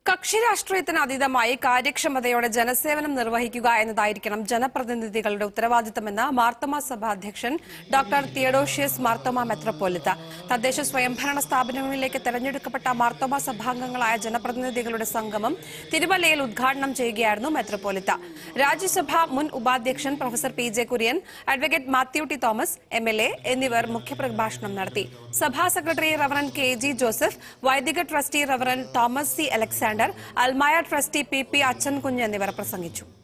കക്ഷി രാഷ്ട്രീയത്തിന് അതീതമായി കാര്യക്ഷമതയോടെ ജനസേവനം നിർവഹിക്കുക എന്നതായിരിക്കണം ജനപ്രതിനിധികളുടെ ഉത്തരവാദിത്തമെന്ന് മാർത്തോമ സഭ അധ്യക്ഷൻ ഡോക്ടർ തിയഡോഷ്യസ് മാർത്തോമ മെത്രോപോലിത്ത തദ്ദേശ സ്വയംഭരണ സ്ഥാപനങ്ങളിലേക്ക് തെരഞ്ഞെടുക്കപ്പെട്ട മാർത്തോമ സഭാംഗങ്ങളായ ജനപ്രതിനിധികളുടെ സംഗമം തിരുവല്ലയിൽ ഉദ്ഘാടനം ചെയ്യുകയായിരുന്നു മെത്രോപോലിത്ത രാജ്യസഭ മുൻ ഉപാധ്യക്ഷൻ professor P J Kurien advocate Mathew T Thomas M L A എന്നിവർ മുഖ്യപ്രഭാഷണം നടത്തി സഭാ secretary reverend K G Joseph വൈദിക trustee reverend Thomas C Alexander അൽമായ ട്രസ്റ്റി പി പി അച്ഛൻകുഞ്ഞ് എന്നിവർ പ്രസംഗിച്ചു